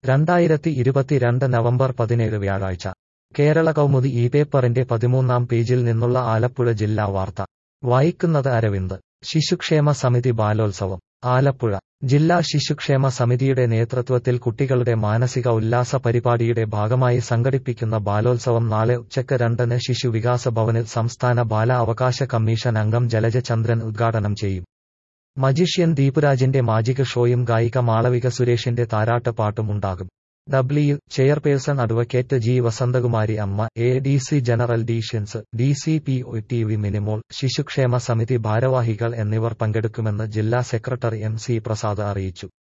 രണ്ടായിരത്തി ഇരുപത്തിരണ്ട് നവംബർ പതിനേഴ് വ്യാഴാഴ്ച കേരള കൗമുദി ഈ പേപ്പറിന്റെ പതിമൂന്നാം പേജിൽ നിന്നുള്ള ആലപ്പുഴ ജില്ലാ വാർത്ത വായിക്കുന്നത് അരവിന്ദ് ശിശുക്ഷേമ സമിതി ബാലോത്സവം ആലപ്പുഴ ജില്ലാ ശിശുക്ഷേമ സമിതിയുടെ നേതൃത്വത്തിൽ കുട്ടികളുടെ മാനസിക ഉല്ലാസ പരിപാടിയുടെ ഭാഗമായി സംഘടിപ്പിക്കുന്ന ബാലോത്സവം നാളെ ഉച്ചയ്ക്ക് രണ്ടിന് ശിശു വികാസ ഭവനിൽ സംസ്ഥാന ബാല അവകാശ കമ്മീഷൻ അംഗം ജലജ ചന്ദ്രൻ ഉദ്ഘാടനം ചെയ്യും മജീഷ്യൻ ദീപുരാജിന്റെ മാജിക് ഷോയും ഗായിക മാളവിക സുരേഷിന്റെ താരാട്ട് പാട്ടും ഉണ്ടാകും W chairperson advocate G Vasanthakumari Amma A D C general ഡീഷ്യൻസ് D C P O T V Minimol ശിശുക്ഷേമ സമിതി ഭാരവാഹികൾ എന്നിവർ പങ്കെടുക്കുമെന്ന് ജില്ലാ സെക്രട്ടറി എം സി പ്രസാദ് അറിയിച്ചു